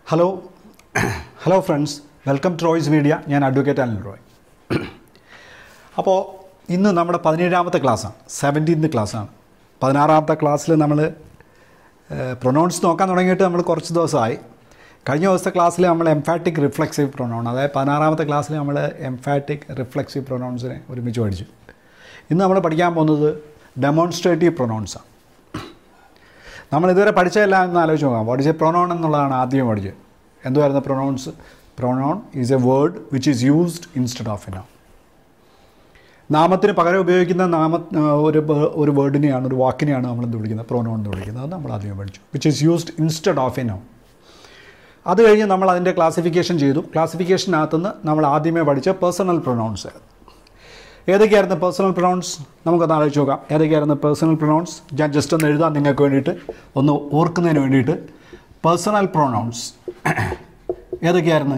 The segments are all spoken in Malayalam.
Hello hello friends welcome to Roy's Media ഞാൻ അഡ്വക്കേറ്റ് അനിൽ റോയ് അപ്പോൾ ഇന്ന് നമ്മുടെ പതിനേഴാമത്തെ ക്ലാസ്സാണ് സെവൻറ്റീൻത് ക്ലാസ്സാണ് പതിനാറാമത്തെ ക്ലാസ്സിൽ നമ്മൾ പ്രൊനൗൺസ് നോക്കാൻ തുടങ്ങിയിട്ട് നമ്മൾ കുറച്ച് ദിവസമായി കഴിഞ്ഞ ദിവസത്തെ ക്ലാസ്സിൽ നമ്മൾ എംഫാറ്റിക് റിഫ്ലെക്സീവ് പ്രൊനൗൺ അതായത് പതിനാറാമത്തെ ക്ലാസ്സിൽ നമ്മൾ എംഫാറ്റിക് റിഫ്ലെക്സീവ് പ്രൊനൗൺസിനെ ഒരുമിച്ച് പഠിച്ചു ഇന്ന് നമ്മൾ പഠിക്കാൻ പോകുന്നത് ഡെമോൺസ്ട്രേറ്റീവ് പ്രൊനൗൺസാണ് നമ്മൾ ഇതുവരെ പഠിച്ചതെല്ലാം എന്ന് ആലോചിച്ച് നോക്കാം വാട്ട് ഇസ് എ പ്രൊനൗൺ എന്നുള്ളതാണ് ആദ്യം പഠിച്ചത് എന്തുവായിരുന്നു pronouns pronoun is a word which is used instead of a noun നാമത്തിന് പകരം ഉപയോഗിക്കുന്ന നാമ ഒരു ബ- ഒരു വേർഡിനെയാണ് ഒരു വാക്കിനെയാണ് നമ്മൾ എന്ത് വിളിക്കുന്നത് പ്രൊനൗൺ എന്ന് വിളിക്കുന്നത് അത് നമ്മൾ ആദ്യം പഠിച്ചു which is used instead of a noun അത് കഴിഞ്ഞ് നമ്മൾ അതിൻ്റെ ക്ലാസിഫിക്കേഷൻ ചെയ്തു ക്ലാസിഫിക്കേഷനകത്തുനിന്ന് നമ്മൾ ആദ്യമേ പഠിച്ച പേഴ്സണൽ പ്രൊനൗൺസ് ഏതൊക്കെയായിരുന്നു പേഴ്സണൽ പ്രൊനൗൺസ് നമുക്കൊന്ന് ആലോചിച്ച് നോക്കാം ഏതൊക്കെയായിരുന്നു പേഴ്സണൽ പ്രൊനൗൺസ് ഞാൻ ജസ്റ്റ് ഒന്ന് എഴുതാം നിങ്ങൾക്ക് വേണ്ടിയിട്ട് ഒന്ന് ഓർക്കുന്നതിന് വേണ്ടിയിട്ട് പേഴ്സണൽ പ്രൊനൗൺസ് ഏതൊക്കെയായിരുന്നു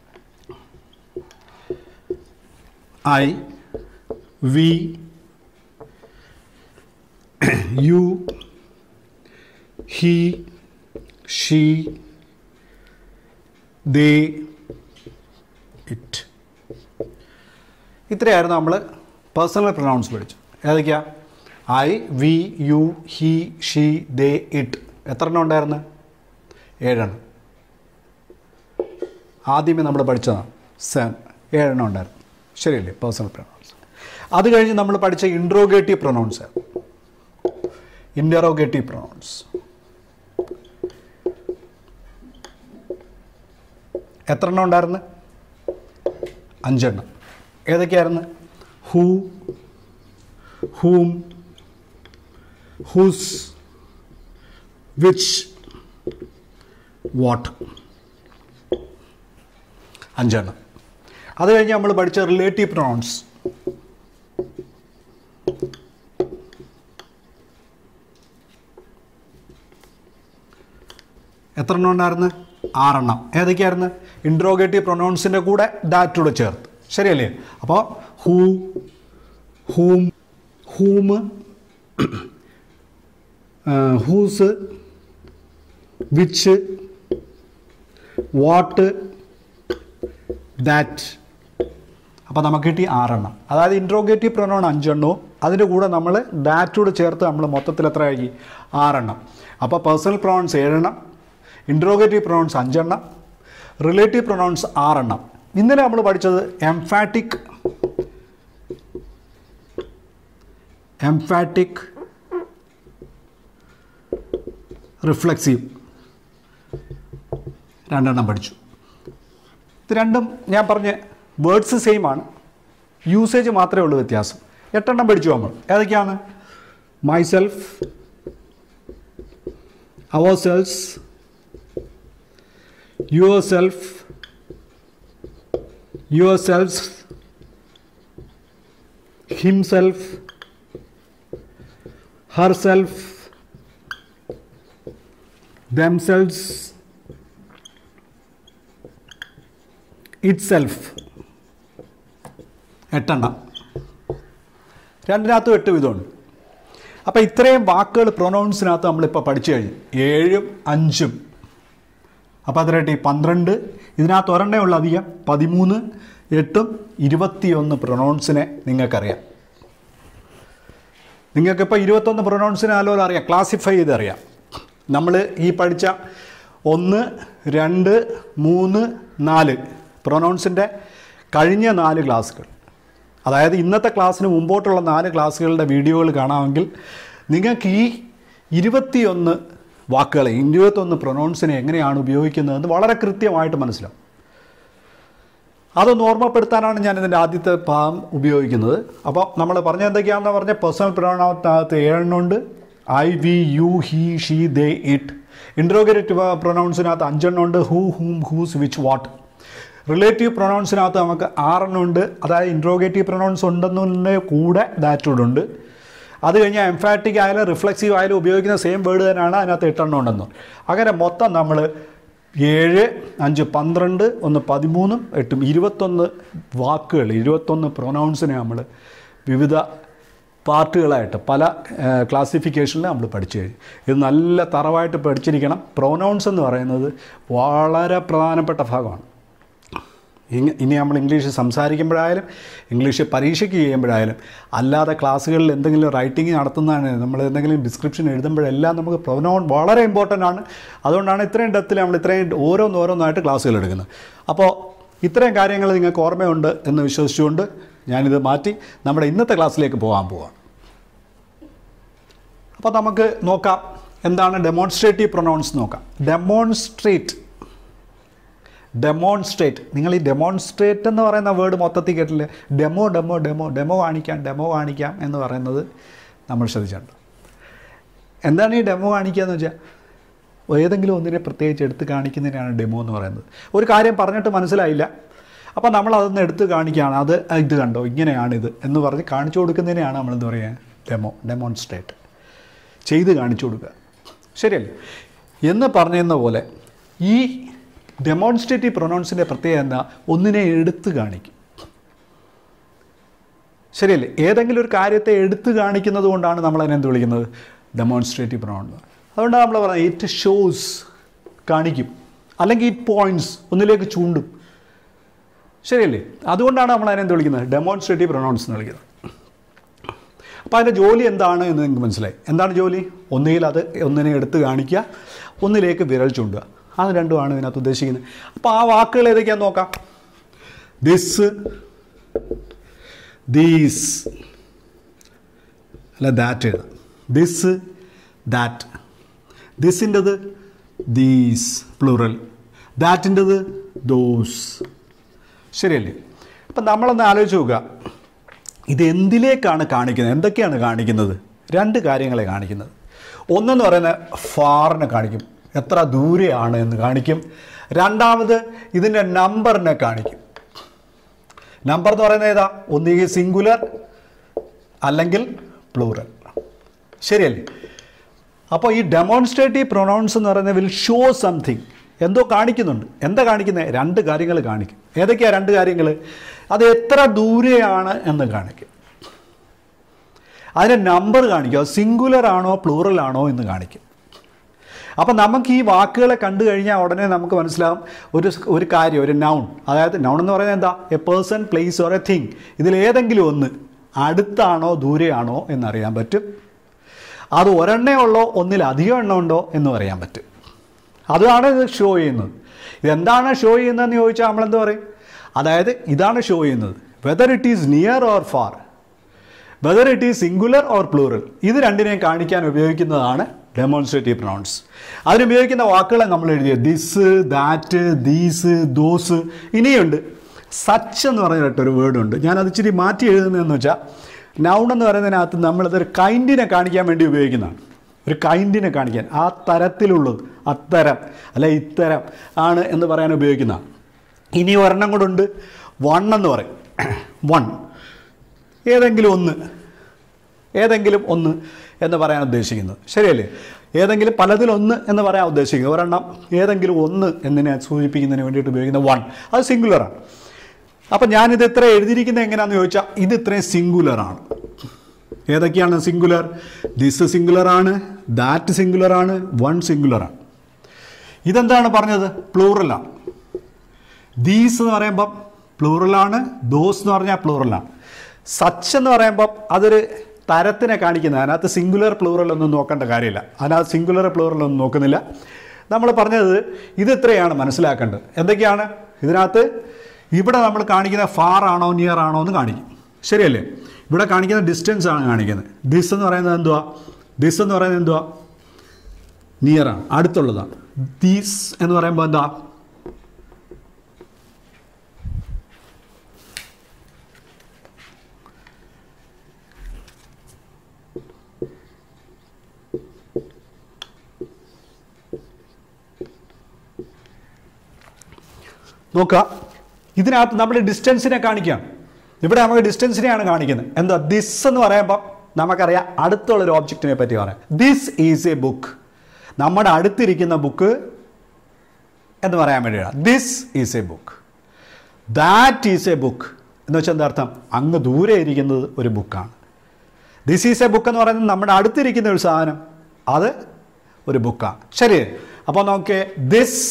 I we you he she they it ഇത്രയായിരുന്നു നമ്മൾ പേഴ്സണൽ പ്രൊനൗൺസ് പഠിച്ചു ഏതൊക്കെയാ I we you he she they it എത്ര എണ്ണം ഉണ്ടായിരുന്നു ഏഴെണ്ണം ആദ്യമേ നമ്മൾ പഠിച്ചതാണ് സെവൻ ഏഴെണ്ണം ഉണ്ടായിരുന്നു ശരിയല്ലേ പേഴ്സണൽ പ്രൊനൗൺസ് അത് കഴിഞ്ഞ് നമ്മൾ പഠിച്ച ഇൻട്രോഗേറ്റീവ് പ്രൊനൗൺസ് ഇൻറ്ററോഗേറ്റീവ് പ്രൊനൗൺസ് എത്ര എണ്ണം ഉണ്ടായിരുന്നു അഞ്ചെണ്ണം ഏതൊക്കെയായിരുന്നു who whom whose which what അഞ്ചെണ്ണം അത് കഴിഞ്ഞ് നമ്മൾ പഠിച്ച റിലേറ്റീവ് പ്രൊണൗൺസ് എത്ര എണ്ണം ഉണ്ടായിരുന്നു ആറെണ്ണം ഏതൊക്കെയായിരുന്നു ഇൻട്രോഗേറ്റീവ് പ്രൊനൗൺസിൻ്റെ കൂടെ ദാറ്റൂടെ ചേർത്ത് ശരിയല്ലേ അപ്പോൾ who whom whom whose which what that അപ്പോൾ നമുക്ക് കിട്ടി ആറെണ്ണം അതായത് ഇൻട്രോഗേറ്റീവ് പ്രൊനൗൺ അഞ്ചെണ്ണവും അതിൻ്റെ കൂടെ നമ്മൾ ദാറ്റോട് ചേർത്ത് നമ്മൾ മൊത്തത്തിൽ എത്ര ആക്കി ആറെണ്ണം അപ്പോൾ പേഴ്സണൽ പ്രൊനൗൺസ് ഏഴെണ്ണം ഇൻട്രോഗേറ്റീവ് പ്രൊനൗൺസ് അഞ്ചെണ്ണം റിലേറ്റീവ് പ്രൊനൗൺസ് ആറെണ്ണം ഇന്നലെ നമ്മൾ പഠിച്ചത് എംഫാറ്റിക് എംഫാറ്റിക് റിഫ്ലെക്സീവ് രണ്ടെണ്ണം പഠിച്ചു ഇത് രണ്ടും ഞാൻ പറഞ്ഞ വേർഡ്സ് സെയിം ആണ് യൂസേജ് മാത്രമേ ഉള്ളൂ വ്യത്യാസം എട്ടെണ്ണം പഠിച്ചു നമ്മൾ ഏതൊക്കെയാണ് myself ourselves yourself yourselves himself herself themselves itself എട്ടെണ്ണം രണ്ടിനകത്തും എട്ട് വിധമുണ്ട് അപ്പോൾ ഇത്രയും വാക്കുകൾ പ്രൊനൗൺസിനകത്ത് നമ്മളിപ്പോൾ പഠിച്ചു കഴിഞ്ഞു ഏഴും അഞ്ചും അപ്പോൾ അതിരട്ടി പന്ത്രണ്ട് ഇതിനകത്ത് ഒരെണ്ണേ ഉള്ളൂ അധികം പതിമൂന്ന് എട്ടും ഇരുപത്തിയൊന്ന് പ്രൊനൗൺസിനെ നിങ്ങൾക്കറിയാം നിങ്ങൾക്കിപ്പോൾ ഇരുപത്തൊന്ന് പ്രൊനൗൺസിനെ നല്ലപോലെ അറിയാം ക്ലാസിഫൈ ചെയ്ത് അറിയാം നമ്മൾ ഈ പഠിച്ച ഒന്ന് രണ്ട് മൂന്ന് നാല് പ്രൊനൗൺസിൻ്റെ കഴിഞ്ഞ നാല് ക്ലാസ്സുകൾ അതായത് ഇന്നത്തെ ക്ലാസ്സിന് മുമ്പോട്ടുള്ള നാല് ക്ലാസ്സുകളുടെ വീഡിയോകൾ കാണാമെങ്കിൽ നിങ്ങൾക്ക് ഈ ഇരുപത്തിയൊന്ന് വാക്കുകളെ ഇരുപത്തൊന്ന് പ്രൊനൗൺസിനെ എങ്ങനെയാണ് ഉപയോഗിക്കുന്നതെന്ന് വളരെ കൃത്യമായിട്ട് മനസ്സിലാവും അതൊന്ന് ഓർമ്മപ്പെടുത്താനാണ് ഞാൻ ഇതിൻ്റെ ആദ്യത്തെ ഭാഗം ഉപയോഗിക്കുന്നത് അപ്പോൾ നമ്മൾ പറഞ്ഞ എന്തൊക്കെയാണെന്ന് പറഞ്ഞ പേഴ്സണൽ പ്രൊനൗണകത്ത് ഏഴെണ്ണമുണ്ട് I we you he she they it interrogative പ്രൊനൗൺസിനകത്ത് അഞ്ചെണ്ണമുണ്ട് who whom whose which what relative പ്രൊനൗൺസിനകത്ത് നമുക്ക് ആറെണ്ണമുണ്ട് അതായത് ഇൻട്രോഗേറ്റീവ് പ്രൊനൗൺസ് ഉണ്ടെന്നതിൻ്റെ കൂടെ ദാറ്റൂടെ ഉണ്ട് അത് കഴിഞ്ഞാൽ എംഫാറ്റിക് ആയാലും റിഫ്ലെക്സീവ് ആയാലും ഉപയോഗിക്കുന്ന സെയിം വേർഡ് തന്നെയാണ് അതിനകത്ത് എട്ടെണ്ണം ഉണ്ടെന്ന് അങ്ങനെ മൊത്തം നമ്മൾ ഏഴ് അഞ്ച് പന്ത്രണ്ട് ഒന്ന് പതിമൂന്നും എട്ടും ഇരുപത്തൊന്ന് വാക്കുകൾ ഇരുപത്തൊന്ന് പ്രൊനൗൺസിനെ നമ്മൾ വിവിധ പാർട്ടുകളായിട്ട് പല ക്ലാസിഫിക്കേഷനിൽ നമ്മൾ പഠിച്ചു കഴിഞ്ഞു ഇത് നല്ല തറവായിട്ട് പഠിച്ചിരിക്കണം പ്രൊനൗൺസ് എന്ന് പറയുന്നത് വളരെ പ്രധാനപ്പെട്ട ഭാഗമാണ് ഇനി ഇനി നമ്മൾ ഇംഗ്ലീഷ് സംസാരിക്കുമ്പോഴായാലും ഇംഗ്ലീഷ് പരീക്ഷയ്ക്ക് ചെയ്യുമ്പോഴായാലും അല്ലാതെ ക്ലാസ്സുകളിൽ എന്തെങ്കിലും റൈറ്റിംഗ് നടത്തുന്നതാണ് നമ്മൾ എന്തെങ്കിലും ഡിസ്ക്രിപ്ഷൻ എഴുതുമ്പോഴെല്ലാം നമുക്ക് പ്രൊനൗൺ വളരെ ഇമ്പോർട്ടൻ്റ് ആണ് അതുകൊണ്ടാണ് ഇത്രയും ഡെപ്തിൽ നമ്മൾ ഇത്രയും ഓരോന്നോരോന്നായിട്ട് ക്ലാസ്സുകൾ എടുക്കുന്നത് അപ്പോൾ ഇത്രയും കാര്യങ്ങൾ നിങ്ങൾക്ക് ഓർമ്മയുണ്ട് എന്ന് വിശ്വസിച്ചുകൊണ്ട് ഞാനിത് മാറ്റി നമ്മുടെ ഇന്നത്തെ ക്ലാസ്സിലേക്ക് പോകാൻ പോവാം അപ്പോൾ നമുക്ക് നോക്കാം എന്താണ് ഡെമോൺസ്ട്രേറ്റീവ് പ്രൊനൗൺസ് നോക്കാം ഡെമോൺസ്ട്രേറ്റ് ഡെമോൺസ്ട്രേറ്റ് നിങ്ങൾ ഈ ഡെമോൺസ്ട്രേറ്റ് എന്ന് പറയുന്ന വേർഡ് മൊത്തത്തിൽ കേട്ടില്ലേ ഡെമോ ഡെമോ ഡെമോ ഡെമോ കാണിക്കാം ഡെമോ കാണിക്കാം എന്ന് പറയുന്നത് നമ്മൾ ശ്രദ്ധിച്ചിട്ടുണ്ട് എന്താണ് ഈ ഡെമോ കാണിക്കുക എന്ന് വെച്ചാൽ ഏതെങ്കിലും ഒന്നിനെ പ്രത്യേകിച്ച് എടുത്ത് കാണിക്കുന്നതിനാണ് ഡെമോ എന്ന് പറയുന്നത് ഒരു കാര്യം പറഞ്ഞിട്ട് മനസ്സിലായില്ല അപ്പോൾ നമ്മൾ അതൊന്ന് എടുത്ത് കാണിക്കുകയാണ് അത് ഇത് കണ്ടോ ഇങ്ങനെയാണിത് എന്ന് പറഞ്ഞ് കാണിച്ചു കൊടുക്കുന്നതിനെയാണ് നമ്മളെന്ത് പറയുക ഡെമോ ഡെമോൺസ്ട്രേറ്റ് ചെയ്ത് കാണിച്ചു കൊടുക്കുക ശരിയല്ലേ എന്ന് പറഞ്ഞിരുന്ന പോലെ ഈ ഡെമോൺസ്ട്രേറ്റീവ് പ്രൊനൗൺസിൻ്റെ പ്രത്യേകത എന്താ ഒന്നിനെ എടുത്ത് കാണിക്കും ശരിയല്ലേ ഏതെങ്കിലും ഒരു കാര്യത്തെ എടുത്ത് കാണിക്കുന്നത് കൊണ്ടാണ് നമ്മൾ അതിനെ എന്ത് വിളിക്കുന്നത് ഡെമോൺസ്ട്രേറ്റീവ് പ്രൊനൗൺ അതുകൊണ്ടാണ് നമ്മൾ പറയുന്നത് ഇറ്റ് ഷോസ് കാണിക്കും അല്ലെങ്കിൽ ഇറ്റ് പോയിൻറ്റ്സ് ഒന്നിലേക്ക് ചൂണ്ടും ശരിയല്ലേ അതുകൊണ്ടാണ് നമ്മൾ അതിനെ എന്ത് വിളിക്കുന്നത് ഡെമോൺസ്ട്രേറ്റീവ് പ്രൊനൗൺസ് എന്ന് വിളിക്കുന്നത് അപ്പോൾ അതിൻ്റെ ജോലി എന്താണ് എന്ന് നിങ്ങൾക്ക് മനസ്സിലായി എന്താണ് ജോലി ഒന്നുകിൽ അത് ഒന്നിനെ എടുത്ത് കാണിക്കുക ഒന്നിലേക്ക് വിരൽ ചൂണ്ടുക അത് രണ്ടുമാണ് ഇതിനകത്ത് ഉദ്ദേശിക്കുന്നത് അപ്പോൾ ആ വാക്കുകൾ ഏതൊക്കെയാണെന്ന് നോക്കാം ദിസ് ദീസ് അല്ല ദാറ്റ് എഴുതാം ദിസ് ദാറ്റ് ദിസിൻ്റെത് ദീസ് പ്ലൂറൽ ദാറ്റിൻ്റെത് ദോസ് ശരിയല്ലേ അപ്പം നമ്മളൊന്ന് ആലോചിച്ച് നോക്കുക ഇത് എന്തിലേക്കാണ് കാണിക്കുന്നത് എന്തൊക്കെയാണ് കാണിക്കുന്നത് രണ്ട് കാര്യങ്ങളെ കാണിക്കുന്നത് ഒന്നെന്ന് പറയുന്നത് ഫാറിനെ കാണിക്കും എത്ര ദൂരെയാണ് എന്ന് കാണിക്കും രണ്ടാമത് ഇതിൻ്റെ നമ്പറിനെ കാണിക്കും നമ്പർ എന്ന് പറയുന്നത് ഏതാ ഒന്നുകിൽ സിംഗുലർ അല്ലെങ്കിൽ പ്ലൂറൽ ശരിയല്ലേ അപ്പോൾ ഈ ഡെമോൺസ്ട്രേറ്റീവ് പ്രൊനൗൺസ് എന്ന് പറയുന്നത് വിൽ ഷോ സംതിങ് എന്തോ കാണിക്കുന്നുണ്ട് എന്താ കാണിക്കുന്നത് രണ്ട് കാര്യങ്ങൾ കാണിക്കും ഏതൊക്കെയാണ് രണ്ട് കാര്യങ്ങൾ അത് എത്ര ദൂരെയാണ് എന്ന് കാണിക്കും അതിൻ്റെ നമ്പർ കാണിക്കും അത് സിംഗുലർ ആണോ പ്ലൂറൽ ആണോ എന്ന് കാണിക്കും അപ്പം നമുക്ക് ഈ വാക്കുകളെ കണ്ടു കഴിഞ്ഞാൽ ഉടനെ നമുക്ക് മനസ്സിലാവും ഒരു ഒരു കാര്യം ഒരു നൗൺ അതായത് നൗൺ എന്ന് പറയുന്നത് എന്താ a person place or a thing ഇതിലേതെങ്കിലും ഒന്ന് അടുത്താണോ ദൂരെയാണോ എന്നറിയാൻ പറ്റും അത് ഒരെണ്ണേ ഉള്ളോ ഒന്നിലധികം എണ്ണം ഉണ്ടോ എന്ന് പറയാൻ പറ്റും അതാണ് ഇത് ഷോ ചെയ്യുന്നത് ഇതെന്താണ് ഷോ ചെയ്യുന്നതെന്ന് ചോദിച്ചാൽ നമ്മളെന്ത് പറയും അതായത് ഇതാണ് ഷോ ചെയ്യുന്നത് whether it is near or far whether it is singular or plural ഇത് രണ്ടിനെയും കാണിക്കാൻ ഉപയോഗിക്കുന്നതാണ് ഡെമോൺസ്ട്രേറ്റീവ് പ്രൊണൗൺസ് അതിനുപയോഗിക്കുന്ന വാക്കുകളെ നമ്മൾ എഴുതിയ ദിസ് ദാറ്റ് ദീസ് ദോസ് ഇനിയുണ്ട് സച്ച് എന്ന് പറഞ്ഞിട്ടൊരു വേർഡുണ്ട് ഞാനത് ഇച്ചിരി മാറ്റി എഴുതുന്നതെന്ന് വെച്ചാൽ നൗൺ എന്ന് പറയുന്നതിനകത്ത് നമ്മളിതൊരു കൈൻഡിനെ കാണിക്കാൻ വേണ്ടി ഉപയോഗിക്കുന്നതാണ് ഒരു കൈൻഡിനെ കാണിക്കാൻ ആ തരത്തിലുള്ളത് അത്തരം അല്ല ഇത്തരം ആണ് എന്ന് പറയാൻ ഉപയോഗിക്കുന്നതാണ് ഇനി ഒരെണ്ണം കൂടെ ഉണ്ട് വൺ എന്ന് പറയും വൺ ഏതെങ്കിലും ഒന്ന് ഏതെങ്കിലും ഒന്ന് എന്ന് പറയാൻ ഉദ്ദേശിക്കുന്നത് ശരിയല്ലേ ഏതെങ്കിലും പലതിലൊന്ന് എന്ന് പറയാൻ ഉദ്ദേശിക്കുന്നത് ഒരെണ്ണം ഏതെങ്കിലും ഒന്ന് എന്നിനെ സൂചിപ്പിക്കുന്നതിന് വേണ്ടിയിട്ട് ഉപയോഗിക്കുന്ന വൺ അത് സിംഗുലറാണ് അപ്പം ഞാനിത് ഇത്ര എഴുതിയിരിക്കുന്നത് എങ്ങനെയാണെന്ന് ചോദിച്ചാൽ ഇത് ഇത്രയും സിംഗുലറാണ് ഏതൊക്കെയാണ് സിംഗുലർ ദിസ് സിംഗുലർ ആണ് ദാറ്റ് സിംഗുലർ ആണ് വൺ സിംഗുലർ ആണ് ഇതെന്താണ് പറഞ്ഞത് പ്ലൂറലാണ് ദീസ് എന്ന് പറയുമ്പം പ്ലൂറലാണ് ദോസ് എന്ന് പറഞ്ഞാൽ പ്ലൂറലാണ് സച്ച് എന്ന് പറയുമ്പം അതൊരു തരത്തിനെ കാണിക്കുന്നത് അതിനകത്ത് സിംഗുലർ പ്ലൂറൽ ഒന്നും നോക്കേണ്ട കാര്യമില്ല അതിനകത്ത് സിംഗുലർ പ്ലൂറൽ ഒന്നും നോക്കുന്നില്ല നമ്മൾ പറഞ്ഞത് ഇത് ഇത്രയാണ് മനസ്സിലാക്കേണ്ടത് എന്തൊക്കെയാണ് ഇതിനകത്ത് ഇവിടെ നമ്മൾ കാണിക്കുന്ന ഫാർ ആണോ നിയർ ആണോ എന്ന് കാണിക്കും ശരിയല്ലേ ഇവിടെ കാണിക്കുന്ന ഡിസ്റ്റൻസ് ആണ് കാണിക്കുന്നത് ദിസ് എന്ന് പറയുന്നത് എന്തുവാ ദിസ് എന്ന് പറയുന്നത് എന്തുവാ നിയറാണ് അടുത്തുള്ളതാണ് ദീസ് എന്ന് പറയുമ്പോൾ എന്താ നോക്കുക ഇതിനകത്ത് നമ്മൾ ഡിസ്റ്റൻസിനെ കാണിക്കുകയാണ് ഇവിടെ നമുക്ക് ഡിസ്റ്റൻസിനെയാണ് കാണിക്കുന്നത് എന്താ ദിസ് എന്ന് പറയുമ്പോൾ നമുക്കറിയാം അടുത്തുള്ളൊരു ഓബ്ജക്റ്റിനെ പറ്റി പറയാം ദിസ് ഈസ് എ ബുക്ക് നമ്മുടെ അടുത്തിരിക്കുന്ന ബുക്ക് എന്ന് പറയാൻ വേണ്ടിയാണ് this is a book that is a book എന്ന് വെച്ചാൽ എന്താ അർത്ഥം അങ്ങ് ദൂരെ ഇരിക്കുന്നത് ഒരു ബുക്കാണ് ദിസ് ഈസ് എ ബുക്ക് എന്ന് പറയുന്നത് നമ്മുടെ അടുത്തിരിക്കുന്ന ഒരു സാധനം അത് ഒരു ബുക്കാണ് ശരി അപ്പോൾ നോക്കിയേ ദിസ്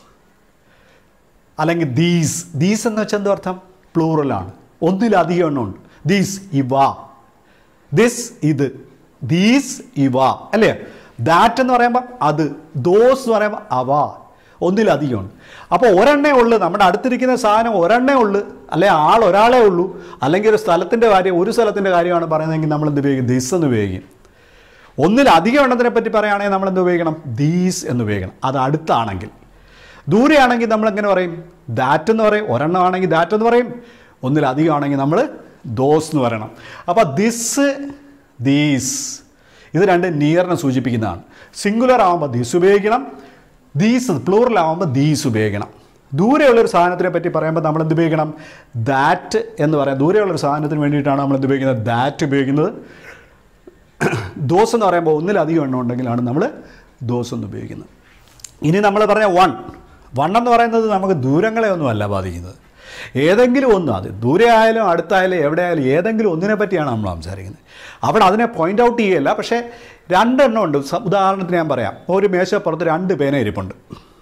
അല്ലെങ്കിൽ ദീസ് ദീസ് എന്ന് വെച്ചാൽ എന്താ അർത്ഥം പ്ലൂറലാണ് ഒന്നിലധികം എണ്ണമുണ്ട് ദീസ് ഇവ ദിസ് ഇത് ദീസ് ഇവ അല്ലേ ദാറ്റ് എന്ന് പറയുമ്പോൾ അത് ദോസ് എന്ന് പറയുമ്പോൾ അവ ഒന്നിലധികമുണ്ട് അപ്പോൾ ഒരെണ്ണേ ഉള്ളു നമ്മുടെ അടുത്തിരിക്കുന്ന സാധനം ഒരെണ്ണേ ഉള്ളു അല്ലെ ആൾ ഒരാളേ ഉള്ളൂ അല്ലെങ്കിൽ ഒരു സ്ഥലത്തിൻ്റെ കാര്യം ഒരു സ്ഥലത്തിൻ്റെ കാര്യമാണ് പറയുന്നതെങ്കിൽ നമ്മൾ എന്ത് ഉപയോഗിക്കും ദിസ് എന്ന് ഉപയോഗിക്കും ഒന്നിലധികം എണ്ണത്തിനെ പറ്റി പറയുകയാണെങ്കിൽ നമ്മൾ എന്ത് ഉപയോഗിക്കണം ദീസ് എന്ന് ഉപയോഗിക്കണം അത് അടുത്താണെങ്കിൽ ദൂരെയാണെങ്കിൽ നമ്മൾ എങ്ങനെ പറയും ദാറ്റ് എന്ന് പറയും ഒരെണ്ണം ആണെങ്കിൽ ദാറ്റ് എന്ന് പറയും ഒന്നിലധികം ആണെങ്കിൽ നമ്മൾ ദോസ് എന്ന് പറയണം അപ്പോൾ ദിസ് ദീസ് ഇത് രണ്ട് നിയറിനെ സൂചിപ്പിക്കുന്നതാണ് സിംഗുലർ ആകുമ്പോൾ ദിസ് ഉപയോഗിക്കണം ദീസ് പ്ലൂറൽ ആകുമ്പോൾ ദീസ് ഉപയോഗിക്കണം ദൂരെയുള്ളൊരു സാധനത്തിനെ പറ്റി പറയുമ്പോൾ നമ്മൾ എന്ത് ഉപയോഗിക്കണം ദാറ്റ് എന്ന് പറയാം ദൂരെയുള്ളൊരു സാധനത്തിന് വേണ്ടിയിട്ടാണ് നമ്മൾ എന്ത് ഉപയോഗിക്കുന്നത് ദാറ്റ് ഉപയോഗിക്കുന്നത് ദോസ് എന്ന് പറയുമ്പോൾ ഒന്നിലധികം എണ്ണം ഉണ്ടെങ്കിലാണ് നമ്മൾ ദോസ് എന്ന് ഉപയോഗിക്കുന്നത് ഇനി നമ്മൾ പറഞ്ഞ വൺ വൺ എന്ന് പറയുന്നത് നമുക്ക് ദൂരങ്ങളെ ഒന്നുമല്ല ബാധിക്കുന്നത് ഏതെങ്കിലും ഒന്ന് അത് ദൂരെ ആയാലും അടുത്തായാലും എവിടെ ആയാലും ഏതെങ്കിലും ഒന്നിനെ പറ്റിയാണ് നമ്മൾ സംസാരിക്കുന്നത് അവിടെ അതിനെ പോയിന്റ് ഔട്ട് ചെയ്യല്ല പക്ഷേ രണ്ടെണ്ണം ഉണ്ട് സ- ഉദാഹരണത്തിന് ഞാൻ പറയാം ഒരു മേശപ്പുറത്ത് രണ്ട് പേന ഇരിപ്പുണ്ട്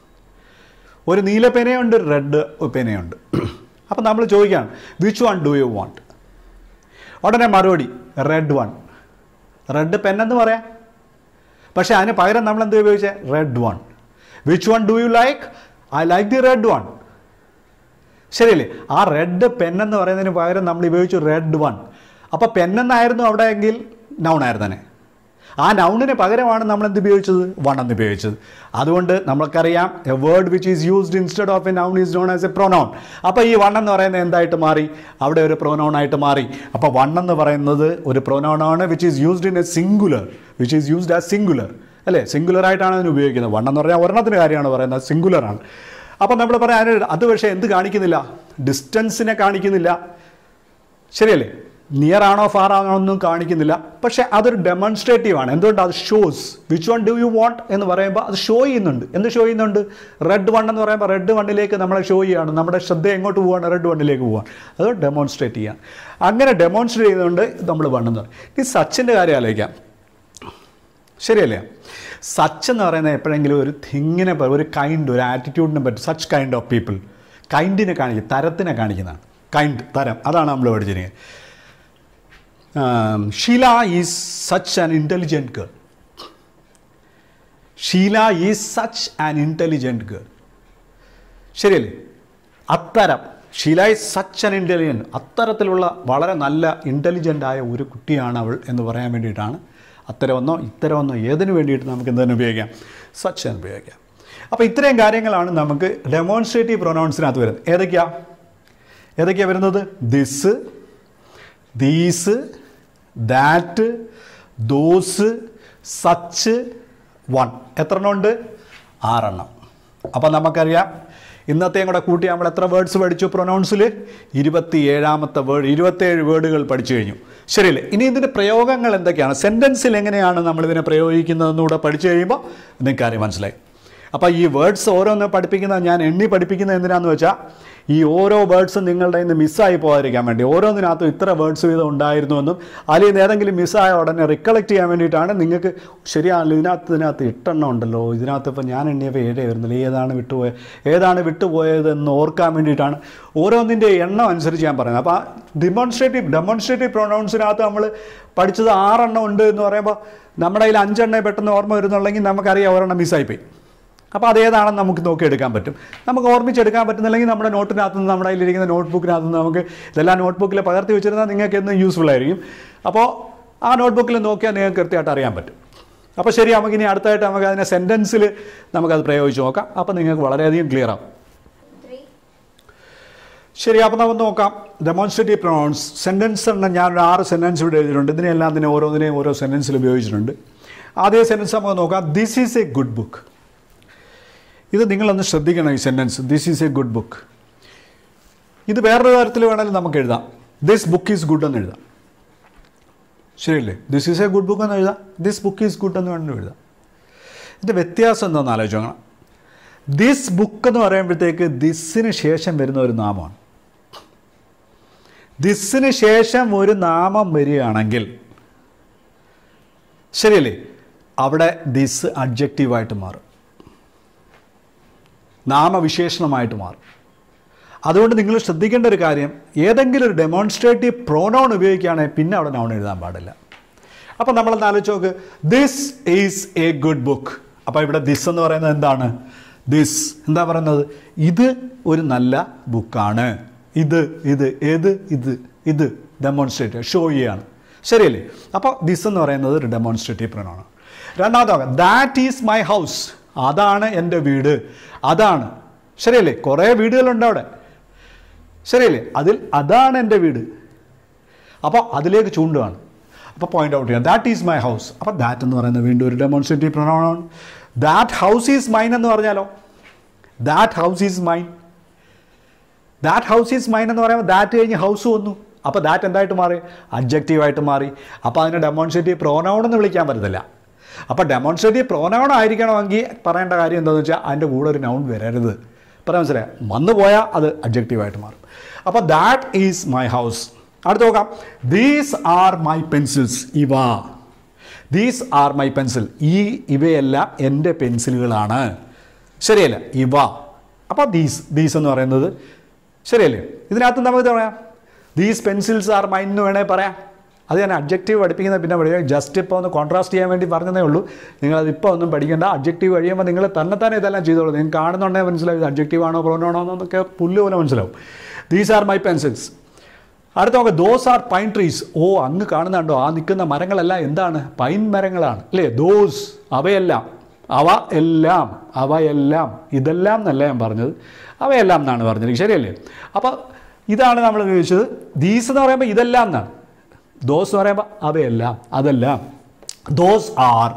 ഒരു നീല പേനയുണ്ട് ഒരു റെഡ് പേനയുണ്ട് അപ്പം നമ്മൾ ചോദിക്കുകയാണ് which one do you want ഉടനെ മറുപടി റെഡ് വൺ റെഡ് പെൻ എന്ന് പറയാം പക്ഷേ അതിന് പകരം നമ്മൾ എന്ത് ഉപയോഗിച്ചത് red one which one do you like I like the red one ശരിയല്ലേ ആ റെഡ് പെൻ എന്ന് പറയുന്നതിന് പകരം നമ്മൾ ഉപയോഗിച്ചു റെഡ് വൺ അപ്പോൾ പെൻ എന്നായിരുന്നു അവിടെ എങ്കിൽ നൗൺ ആയിരുന്നു തന്നെ ആ നൗണിന് പകരമാണ് നമ്മൾ എന്ത് ഉപയോഗിച്ചത് വൺ എന്ന് ഉപയോഗിച്ചത് അതുകൊണ്ട് നമ്മൾക്കറിയാം a word which is used instead of a noun is known as a pronoun അപ്പോൾ ഈ വൺ എന്ന് പറയുന്നത് എന്തായിട്ട് മാറി അവിടെ ഒരു പ്രൊനൗൺ ആയിട്ട് മാറി അപ്പോൾ വൺ എന്ന് പറയുന്നത് ഒരു പ്രൊനൗൺ ആണ് which is used in a singular which is used as singular അല്ലേ സിംഗുലർ ആയിട്ടാണ് അതിന് ഉപയോഗിക്കുന്നത് വൺ എന്ന് പറഞ്ഞാൽ ഒരെണ്ണത്തിന് കാര്യമാണ് പറയുന്നത് സിംഗുലർ ആണ് അപ്പം നമ്മൾ പറയാൻ അതിന് അത് പക്ഷേ എന്ത് കാണിക്കുന്നില്ല ഡിസ്റ്റൻസിനെ കാണിക്കുന്നില്ല ശരിയല്ലേ നിയർ ആണോ ഫാർ ആണോ ഒന്നും കാണിക്കുന്നില്ല പക്ഷേ അതൊരു ഡെമോൺസ്ട്രേറ്റീവ് ആണ് എന്തുകൊണ്ട് അത് shows which one do you want എന്ന് പറയുമ്പോൾ അത് ഷോ ചെയ്യുന്നുണ്ട് എന്ത് ഷോ ചെയ്യുന്നുണ്ട് റെഡ് വൺ എന്ന് പറയുമ്പോൾ റെഡ് വണ്ണിലേക്ക് നമ്മളെ ഷോ ചെയ്യുകയാണ് നമ്മുടെ ശ്രദ്ധ എങ്ങോട്ട് പോവുകയാണ് റെഡ് വണ്ണിലേക്ക് പോവുകയാണ് അത് ഡെമോൺസ്ട്രേറ്റ് ചെയ്യാൻ അങ്ങനെ ഡെമോൺസ്ട്രേറ്റ് ചെയ്യുന്നതുകൊണ്ട് നമ്മൾ വൺ എന്ന് പറയും ഇനി സച്ചിൻ്റെ കാര്യം ആലോചിക്കാം ശരിയല്ലേ സച്ച് എന്ന് പറയുന്നത് എപ്പോഴെങ്കിലും ഒരു തിങ്ങിനെ പ- ഒരു കൈൻഡ് ഒരു ആറ്റിറ്റ്യൂഡിനെ പറ്റി സച്ച് കൈൻഡ് ഓഫ് പീപ്പിൾ കൈൻഡിനെ കാണിക്കും തരത്തിനെ കാണിക്കുന്നതാണ് കൈൻഡ് തരം അതാണ് നമ്മൾ പഠിച്ചിരിക്കുന്നത് Sheela is such an intelligent girl Sheela is such an intelligent girl ശരിയല്ലേ അത്തരം Sheela is such an intelligent അത്തരത്തിലുള്ള വളരെ നല്ല ഇൻ്റലിജൻ്റ് ആയ ഒരു കുട്ടിയാണ് അവൾ എന്ന് പറയാൻ വേണ്ടിയിട്ടാണ് അത്തരമൊന്നോ ഇത്തരമൊന്നോ ഏതിനു വേണ്ടിയിട്ട് നമുക്ക് എന്തെന്ന് ഉപയോഗിക്കാം സച്ച് എന്ന് ഉപയോഗിക്കാം അപ്പോൾ ഇത്രയും കാര്യങ്ങളാണ് നമുക്ക് ഡെമോൺസ്ട്രേറ്റീവ് പ്രൊനൗൺസിനകത്ത് വരുന്നത് ഏതൊക്കെയാ ഏതൊക്കെയാണ് വരുന്നത് this these that those such one എത്ര എണ്ണം ഉണ്ട് ആറെണ്ണം അപ്പം നമുക്കറിയാം ഇന്നത്തെയും കൂടെ കൂട്ടി നമ്മൾ എത്ര വേർഡ്സ് പഠിച്ചു പ്രൊനൗൺസിൽ ഇരുപത്തി ഏഴാമത്തെ വേർഡ് ഇരുപത്തേഴ് വേർഡുകൾ പഠിച്ചു കഴിഞ്ഞു ശരിയല്ലേ ഇനി ഇതിൻ്റെ പ്രയോഗങ്ങൾ എന്തൊക്കെയാണ് സെൻറ്റൻസിൽ എങ്ങനെയാണ് നമ്മളിതിനെ പ്രയോഗിക്കുന്നതെന്നുകൂടെ പഠിച്ചു കഴിയുമ്പോൾ നിങ്ങൾക്ക് കാര്യം മനസ്സിലായി അപ്പോൾ ഈ വേർഡ്സ് ഓരോന്ന് പഠിപ്പിക്കുന്നത് ഞാൻ എണ്ണി പഠിപ്പിക്കുന്നത് എന്തിനാന്ന് വെച്ചാൽ ഈ ഓരോ വേർഡ്സും നിങ്ങളുടെ ഇന്ന് മിസ്സായി പോകാതിരിക്കാൻ വേണ്ടി ഓരോന്നിനകത്തും ഇത്ര വേർഡ്സ് വീതം ഉണ്ടായിരുന്നുവെന്നും അല്ലെങ്കിൽ ഇത് ഏതെങ്കിലും മിസ്സായ ഉടനെ റിക്കളക്ട് ചെയ്യാൻ വേണ്ടിയിട്ടാണ് നിങ്ങൾക്ക് ശരിയാണല്ലോ ഇതിനകത്ത് ഇതിനകത്ത് എട്ടെണ്ണം ഉണ്ടല്ലോ ഇതിനകത്ത് ഇപ്പോൾ ഞാൻ എണ്ണിയപ്പോൾ ഏഴേ വരുന്നില്ല ഏതാണ് വിട്ടുപോയത് ഏതാണ് വിട്ടുപോയതെന്ന് ഓർക്കാൻ വേണ്ടിയിട്ടാണ് ഓരോന്നിൻ്റെ എണ്ണം അനുസരിച്ച് ഞാൻ പറയുന്നത് അപ്പോൾ ഡിമോൺസ്ട്രേറ്റീവ് ഡെമോൺസ്ട്രേറ്റീവ് പ്രൊനൗൺസിനകത്ത് നമ്മൾ പഠിച്ചത് ആറെണ്ണം ഉണ്ട് എന്ന് പറയുമ്പോൾ നമ്മുടെ കയ്യിൽ അഞ്ചെണ്ണേ പെട്ടെന്ന് ഓർമ്മ വരുന്നുണ്ടെങ്കിൽ നമുക്കറിയാം ഒരെണ്ണം മിസ്സായിപ്പോയി അപ്പോൾ അതേതാണെന്ന് നമുക്ക് നോക്കിയെടുക്കാൻ പറ്റും നമുക്ക് ഓർമ്മിച്ചെടുക്കാൻ പറ്റുന്നില്ലെങ്കിൽ നമ്മുടെ നോട്ടിനകത്ത് നിന്ന് നമ്മുടെ കയ്യിലിരിക്കുന്ന നോട്ട്ബുക്കിനകത്ത് നിന്ന് നമുക്ക് ഇതെല്ലാം നോട്ട്ബുക്കിൽ പകർത്തി വെച്ചിരുന്നാൽ നിങ്ങൾക്ക് എന്നും യൂസ്ഫുൾ ആയിരിക്കും അപ്പോൾ ആ നോട്ട്ബുക്കിൽ നോക്കിയാൽ നിങ്ങൾക്ക് കൃത്യമായിട്ട് അറിയാൻ പറ്റും അപ്പോൾ ശരി നമുക്ക് ഇനി അടുത്തായിട്ട് നമുക്ക് അതിനെ സെൻറ്റൻസിൽ നമുക്കത് പ്രയോഗിച്ച് നോക്കാം അപ്പോൾ നിങ്ങൾക്ക് വളരെയധികം ക്ലിയർ ആവും Three. ശരി അപ്പോൾ നമുക്ക് നോക്കാം ഡെമോൺസ്ട്രേറ്റീവ് പ്രൊണൗൺസ് സെൻറ്റൻസ് എന്ന ഞാൻ ഒരു ആറ് സെൻറ്റൻസ് ഇവിടെ എഴുതിയിട്ടുണ്ട് ഇതിനെല്ലാം തന്നെ ഓരോന്നിനെയും ഓരോ സെൻറ്റൻസിൽ ഉപയോഗിച്ചിട്ടുണ്ട് ആദ്യ സെൻറ്റൻസ് നമുക്ക് നോക്കാം this is a good book ഇത് നിങ്ങളൊന്ന് ശ്രദ്ധിക്കണം ഈ sentence this is a good book ഇത് വേറൊരു തരത്തിൽ വേണമെങ്കിലും നമുക്ക് എഴുതാം ദിസ് ബുക്ക് ഈസ് ഗുഡ് എന്ന് എഴുതാം ശരിയല്ലേ this is a good book എന്ന് എഴുതാം ദിസ് ബുക്ക് ഈസ് ഗുഡ് എന്ന് വേണമെങ്കിലും എഴുതാം ഇതിൻ്റെ വ്യത്യാസം എന്താണെന്ന് ആലോചിച്ച് നോക്കണം ദിസ് ബുക്ക് എന്ന് പറയുമ്പോഴത്തേക്ക് ദിസ്സിന് ശേഷം വരുന്ന ഒരു നാമമാണ് ദിസ്സിന് ശേഷം ഒരു നാമം വരികയാണെങ്കിൽ ശരിയല്ലേ അവിടെ ദിസ് അഡ്ജക്റ്റീവായിട്ട് മാറും നാമവിശേഷണമായിട്ട് മാറും അതുകൊണ്ട് നിങ്ങൾ ശ്രദ്ധിക്കേണ്ട ഒരു കാര്യം ഏതെങ്കിലും ഒരു ഡെമോൺസ്ട്രേറ്റീവ് പ്രോനൗൺ ഉപയോഗിക്കുകയാണെങ്കിൽ പിന്നെ അവിടെ നൗൺ എഴുതാൻ പാടില്ല അപ്പോൾ നമ്മളൊന്ന് ആലോചിച്ച് നോക്ക് this is a good book അപ്പോൾ ഇവിടെ ദിസ് എന്ന് പറയുന്നത് എന്താണ് ദിസ് എന്താ പറയുന്നത് ഇത് ഒരു നല്ല ബുക്കാണ് ഇത് ഇത് ഏത് ഇത് ഇത് ഡെമോൺസ്ട്രേറ്റീവ് ഷോ ചെയ്യാണ് ശരിയല്ലേ അപ്പോൾ ദിസ് എന്ന് പറയുന്നത് ഒരു ഡെമോൺസ്ട്രേറ്റീവ് പ്രണമാണ് രണ്ടാമത്തെ നോക്കാം ദാറ്റ് ഈസ് മൈ ഹൗസ് അതാണ് എൻ്റെ വീട് അതാണ് ശരിയല്ലേ കുറേ വീടുകളുണ്ട് അവിടെ ശരിയല്ലേ അതിൽ അതാണ് എൻ്റെ വീട് അപ്പോൾ അതിലേക്ക് ചൂണ്ടുകയാണ് അപ്പോൾ പോയിന്റ് ഔട്ട് ചെയ്യാം ദാറ്റ് ഈസ് മൈ ഹൗസ് അപ്പോൾ ദാറ്റ് എന്ന് പറയുന്നത് വീണ്ടും ഒരു ഡെമോൺസ്ട്രേറ്റീവ് പ്രൊണൗണാണ് ദാറ്റ് ഹൗസ് ഈസ് മൈൻ എന്ന് പറഞ്ഞാലോ that house is mine that house is mine എന്ന് പറയുമ്പോൾ ദാറ്റ് കഴിഞ്ഞ് ഹൗസ് വന്നു അപ്പോൾ ദാറ്റ് എന്തായിട്ട് മാറി അബ്ജക്റ്റീവായിട്ട് മാറി അപ്പോൾ അതിനെ ഡെമോൺസ്ട്രേറ്റീവ് പ്രോനൗൺ എന്ന് വിളിക്കാൻ പറ്റത്തില്ല അപ്പോൾ ഡെമോൺസ്ട്രേറ്റീവ് പ്രോനൗൺ ആയിരിക്കണമെങ്കിൽ പറയേണ്ട കാര്യം എന്താണെന്ന് വെച്ചാൽ അതിൻ്റെ കൂടെ ഒരു നൗൺ വരരുത് പറയാൻ മനസ്സിലായി വന്നു പോയാൽ അത് അബ്ജക്റ്റീവായിട്ട് മാറും അപ്പോൾ ദാറ്റ് ഈസ് മൈ ഹൗസ് അടുത്ത് നോക്കാം ദീസ് ആർ മൈ പെൻസിൽസ് ഇവ ദീസ് ആർ മൈ പെൻസിൽ ഈ ഇവയെല്ലാം എൻ്റെ പെൻസിലുകളാണ് ശരിയല്ല ഇവ അപ്പോൾ ദീസ് ദീസ് എന്ന് പറയുന്നത് ശരിയല്ലേ ഇതിനകത്ത് നമുക്ക് പറയാം ദീസ് പെൻസിൽസ് ആർ മൈൻ എന്ന് വേണേൽ പറയാം അത് ഞാൻ അബ്ജക്റ്റീവ് പഠിപ്പിക്കുന്നത് പിന്നെ പഠിക്കാം ജസ്റ്റ് ഇപ്പോൾ ഒന്ന് കോൺട്രാസ്റ്റ് ചെയ്യാൻ വേണ്ടി പറഞ്ഞതേ ഉള്ളൂ നിങ്ങളത് ഇപ്പോൾ ഒന്നും പഠിക്കേണ്ട അബ്ജക്റ്റീവ് കഴിയുമ്പോൾ നിങ്ങൾ തന്നെ തന്നെ ഇതെല്ലാം ചെയ്തോളൂ നിങ്ങൾക്ക് കാണുന്നുണ്ടെങ്കിൽ മനസ്സിലാവും ഇത് അബ്ജക്റ്റീവ് ആണോ പ്രോനാണോ എന്നൊക്കെ പുല്ല് പോലെ മനസ്സിലാവും ദീസ് ആർ മൈ പെൻസിൽസ് അടുത്ത നോക്കാം ദോസ് ആർ പൈൻ ട്രീസ് ഓ അങ്ങ് കാണുന്നുണ്ടോ ആ നിൽക്കുന്ന മരങ്ങളെല്ലാം എന്താണ് പൈൻ മരങ്ങളാണ് അല്ലേ ദോസ് അവയെല്ലാം അവ എല്ലാം അവയെല്ലാം ഇതെല്ലാം എന്നല്ല ഞാൻ പറഞ്ഞത് അവയെല്ലാം എന്നാണ് പറഞ്ഞത് ശരിയല്ലേ അപ്പോൾ ഇതാണ് നമ്മൾ ഉപയോഗിച്ചത് ദീസ് എന്ന് പറയുമ്പോൾ ഇതെല്ലാം എന്നാണ് ദോസ് എന്ന് പറയുമ്പോൾ അവയെല്ലാം അതെല്ലാം ദോസ് ആർ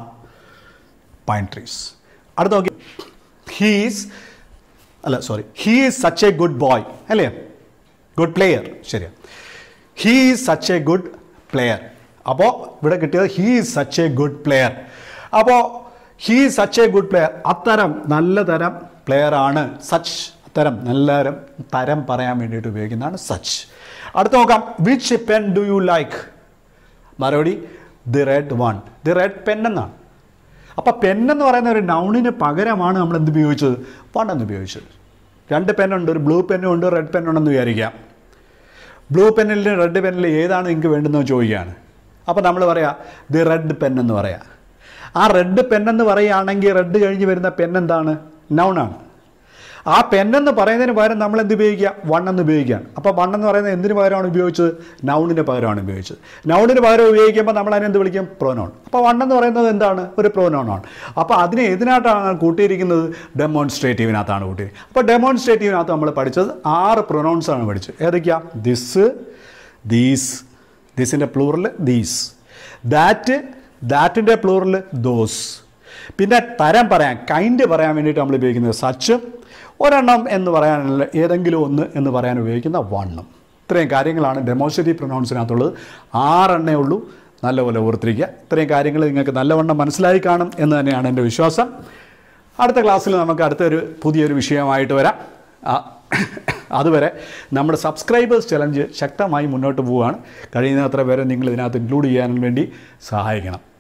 പൈൻ ട്രീസ് അടുത്ത നോക്കി ഹീസ് അല്ല sorry he is such a good boy അല്ലേ ഗുഡ് പ്ലെയർ ശരിയാണ് he is such a good player അപ്പോൾ ഇവിടെ കിട്ടിയത് he is such a good player അപ്പോൾ he is such a good player അത്തരം നല്ല തരം പ്ലെയർ ആണ് സച്ച് അത്തരം നല്ല തരം തരം പറയാൻ വേണ്ടിയിട്ട് ഉപയോഗിക്കുന്നതാണ് സച്ച് അടുത്ത് നോക്കാം which pen do you like മറുപടി the red one the red pen എന്നാണ് അപ്പോൾ പെൻ എന്ന് പറയുന്ന ഒരു നൗണിന് പകരമാണ് നമ്മൾ എന്ത് ഉപയോഗിച്ചത് വൺ എന്ന് ഉപയോഗിച്ചത് രണ്ട് പെന്നുണ്ട് ഒരു ബ്ലൂ പെന്നും ഉണ്ട് റെഡ് പെന്നുണ്ടെന്ന് വിചാരിക്കാം ബ്ലൂ പെന്നിലും റെഡ് പെന്നിലും ഏതാണ് നിങ്ങൾക്ക് വേണ്ടുന്നത് ചോദിക്കുകയാണ് അപ്പോൾ നമ്മൾ പറയാം ദി റെഡ് പെൻ എന്ന് പറയാം ആ റെഡ് പെൻ എന്ന് പറയുകയാണെങ്കിൽ റെഡ് കഴിഞ്ഞ് വരുന്ന പെൻ എന്താണ് നൗണാണ് ആ പെന്നെന്ന് പറയുന്നതിന് പകരം നമ്മൾ എന്ത് ഉപയോഗിക്കുക വൺ എന്ന് ഉപയോഗിക്കുകയാണ് അപ്പോൾ വൺ എന്ന് പറയുന്നത് എന്തിന് പകരമാണ് ഉപയോഗിച്ചത് നൗണിന് പകരമാണ് ഉപയോഗിച്ചത് നൗണിന് പകരം ഉപയോഗിക്കുമ്പോൾ നമ്മൾ അതിനെ എന്ത് വിളിക്കും പ്രോനോൺ അപ്പോൾ വൺ എന്ന് പറയുന്നത് എന്താണ് ഒരു പ്രോനോണാണ് അപ്പോൾ അതിനെ ഏതിനകത്താണ് കൂട്ടിയിരിക്കുന്നത് ഡെമോൺസ്ട്രേറ്റീവിനകത്താണ് കൂട്ടിയിരിക്കുന്നത് അപ്പോൾ ഡെമോൺസ്ട്രേറ്റീവിനകത്ത് നമ്മൾ പഠിച്ചത് ആറ് പ്രൊനൗൺസ് ആണ് പഠിച്ചത് ഏതൊക്കെയാ ദിസ് ദീസ് ദിസിൻ്റെ പ്ലൂറിൽ ദീസ് ദാറ്റ് ദാറ്റിൻ്റെ പ്ലൂറിൽ ദോസ് പിന്നെ തരം പറയാൻ കൈൻഡ് പറയാൻ വേണ്ടിയിട്ട് നമ്മൾ ഉപയോഗിക്കുന്നത് സച്ച് ഒരെണ്ണം എന്ന് പറയാനുള്ള ഏതെങ്കിലും ഒന്ന് എന്ന് പറയാൻ ഉപയോഗിക്കുന്ന വണ്ണം ഇത്രയും കാര്യങ്ങളാണ് ഡെമോൺസ്ട്രേറ്റീവ് പ്രൊനൗൺസിനകത്തുള്ളത് ആറെണ്ണേ ഉള്ളൂ നല്ലപോലെ ഓർത്തിരിക്കുക ഇത്രയും കാര്യങ്ങൾ നിങ്ങൾക്ക് നല്ലവണ്ണം മനസ്സിലായി കാണും എന്ന് തന്നെയാണ് എൻ്റെ വിശ്വാസം അടുത്ത ക്ലാസ്സിൽ നമുക്ക് അടുത്തൊരു പുതിയൊരു വിഷയമായിട്ട് വരാം ആ, അതുവരെ നമ്മുടെ സബ്സ്ക്രൈബേഴ്സ് ചലഞ്ച് ശക്തമായി മുന്നോട്ട് പോവുകയാണ് കഴിയുന്നത്ര പേരെ നിങ്ങൾ ഇതിനകത്ത് ഇൻക്ലൂഡ് ചെയ്യാൻ വേണ്ടി സഹായിക്കണം